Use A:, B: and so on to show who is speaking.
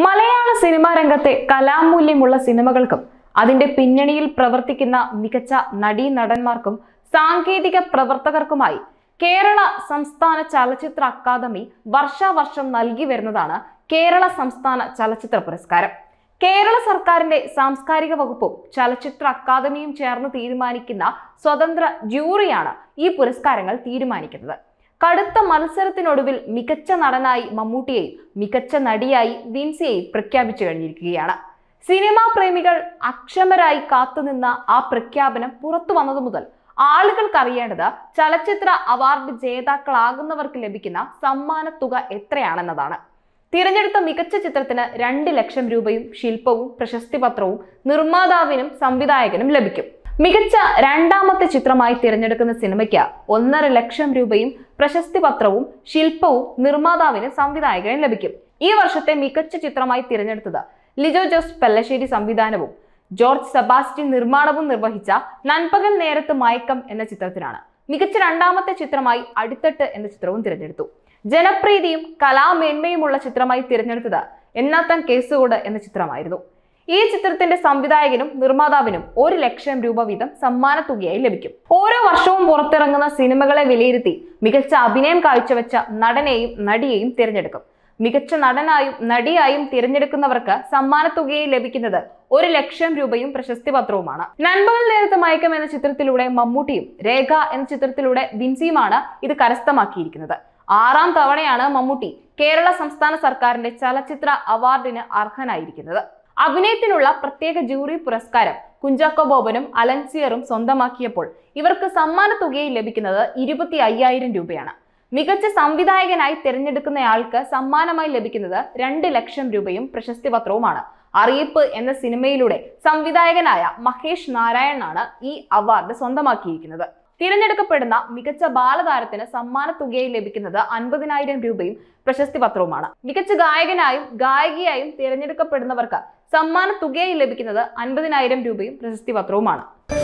A: മലയാള സിനിമാ രംഗത്തെ കലാമൂല്യമുള്ള സിനിമകൾക്കും അതിന്റെ പിന്നണിയിൽ പ്രവർത്തിക്കുന്ന മികച്ച നടീ നടന്മാർക്കും സാങ്കേതിക പ്രവർത്തകർക്കുമായി കേരള സംസ്ഥാന ചലച്ചിത്ര അക്കാദമി വർഷാവർഷം നൽകി വരുന്നതാണ് കേരള സംസ്ഥാന ചലച്ചിത്ര പുരസ്കാരം കേരള സർക്കാരിന്റെ സാംസ്കാരിക വകുപ്പും ചലച്ചിത്ര അക്കാദമിയും ചേർന്ന് തീരുമാനിക്കുന്ന സ്വതന്ത്ര ജൂറിയാണ് ഈ പുരസ്കാരങ്ങൾ തീരുമാനിക്കുന്നത് കടുത്ത മത്സരത്തിനൊടുവിൽ മികച്ച നടനായി മമ്മൂട്ടിയെയും മികച്ച നടിയായി വിൻസിയെയും പ്രഖ്യാപിച്ചു കഴിഞ്ഞിരിക്കുകയാണ് സിനിമാ പ്രേമികൾ അക്ഷമരായി കാത്തുനിന്ന ആ പ്രഖ്യാപനം പുറത്തു വന്നതു മുതൽ ആളുകൾക്ക് അറിയേണ്ടത് ചലച്ചിത്ര അവാർഡ് ജേതാക്കളാകുന്നവർക്ക് ലഭിക്കുന്ന സമ്മാന തുക എത്രയാണെന്നതാണ് തിരഞ്ഞെടുത്ത മികച്ച ചിത്രത്തിന് രണ്ട് ലക്ഷം രൂപയും ശില്പവും പ്രശസ്തി പത്രവും നിർമ്മാതാവിനും സംവിധായകനും ലഭിക്കും മികച്ച രണ്ടാമത്തെ ചിത്രമായി തിരഞ്ഞെടുക്കുന്ന സിനിമയ്ക്ക് ഒന്നര ലക്ഷം രൂപയും പ്രശസ്തി പത്രവും ശില്പവും നിർമ്മാതാവിന് സംവിധായകനും ലഭിക്കും ഈ വർഷത്തെ മികച്ച ചിത്രമായി തിരഞ്ഞെടുത്തത് ലിജോ ജോസ് പെല്ലശ്ശേരി സംവിധാനവും ജോർജ് സെബാസ്റ്റ്യൻ നിർമ്മാണവും നിർവഹിച്ച നൻപകൽ നേരത്ത് മയക്കം എന്ന ചിത്രത്തിനാണ് മികച്ച രണ്ടാമത്തെ ചിത്രമായി അടിത്തട്ട് എന്ന ചിത്രവും തിരഞ്ഞെടുത്തു ജനപ്രീതിയും കലാമേന്മയുമുള്ള ചിത്രമായി തിരഞ്ഞെടുത്തത് എന്നാത്താൻ കേസുകോട് എന്ന ചിത്രമായിരുന്നു ഈ ചിത്രത്തിന്റെ സംവിധായകനും നിർമ്മാതാവിനും ഒരു ലക്ഷം രൂപ വീതം സമ്മാന തുകയായി ലഭിക്കും ഓരോ വർഷവും പുറത്തിറങ്ങുന്ന സിനിമകളെ വിലയിരുത്തി മികച്ച അഭിനയം കാഴ്ചവെച്ച നടനെയും നടിയെയും തിരഞ്ഞെടുക്കും മികച്ച നടനായും നടിയായും തിരഞ്ഞെടുക്കുന്നവർക്ക് സമ്മാന തുകയായി ലഭിക്കുന്നത് ഒരു ലക്ഷം രൂപയും പ്രശസ്തി പത്രവുമാണ് നൻപകൽ നേരത്തെ മയക്കം എന്ന ചിത്രത്തിലൂടെ മമ്മൂട്ടിയും രേഖ എന്ന ചിത്രത്തിലൂടെ വിൻസിയുമാണ് ഇത് കരസ്ഥമാക്കിയിരിക്കുന്നത് ആറാം തവണയാണ് മമ്മൂട്ടി കേരള സംസ്ഥാന സർക്കാരിന്റെ ചലച്ചിത്ര അവാർഡിന് അർഹനായിരിക്കുന്നത് അഭിനയത്തിനുള്ള പ്രത്യേക ജൂറി പുരസ്കാരം കുഞ്ചാക്കോ ബോബനും അലൻസിയറും സ്വന്തമാക്കിയപ്പോൾ ഇവർക്ക് സമ്മാന തുകയായി ലഭിക്കുന്നത് ഇരുപത്തി അയ്യായിരം രൂപയാണ് മികച്ച സംവിധായകനായി തിരഞ്ഞെടുക്കുന്നയാൾക്ക് സമ്മാനമായി ലഭിക്കുന്നത് രണ്ട് ലക്ഷം രൂപയും പ്രശസ്തി പത്രവുമാണ് അറിയിപ്പ് എന്ന സിനിമയിലൂടെ സംവിധായകനായ മഹേഷ് നാരായണനാണ് ഈ അവാർഡ് സ്വന്തമാക്കിയിരിക്കുന്നത് തിരഞ്ഞെടുക്കപ്പെടുന്ന മികച്ച ബാലതാരത്തിന് സമ്മാന തുകയായി ലഭിക്കുന്നത് അൻപതിനായിരം രൂപയും പ്രശസ്തി പത്രവുമാണ് മികച്ച ഗായകനായും ഗായികയായും തിരഞ്ഞെടുക്കപ്പെടുന്നവർക്ക് സമ്മാന തുകയായി ലഭിക്കുന്നത് അൻപതിനായിരം രൂപയും പ്രശസ്തി പത്രവുമാണ്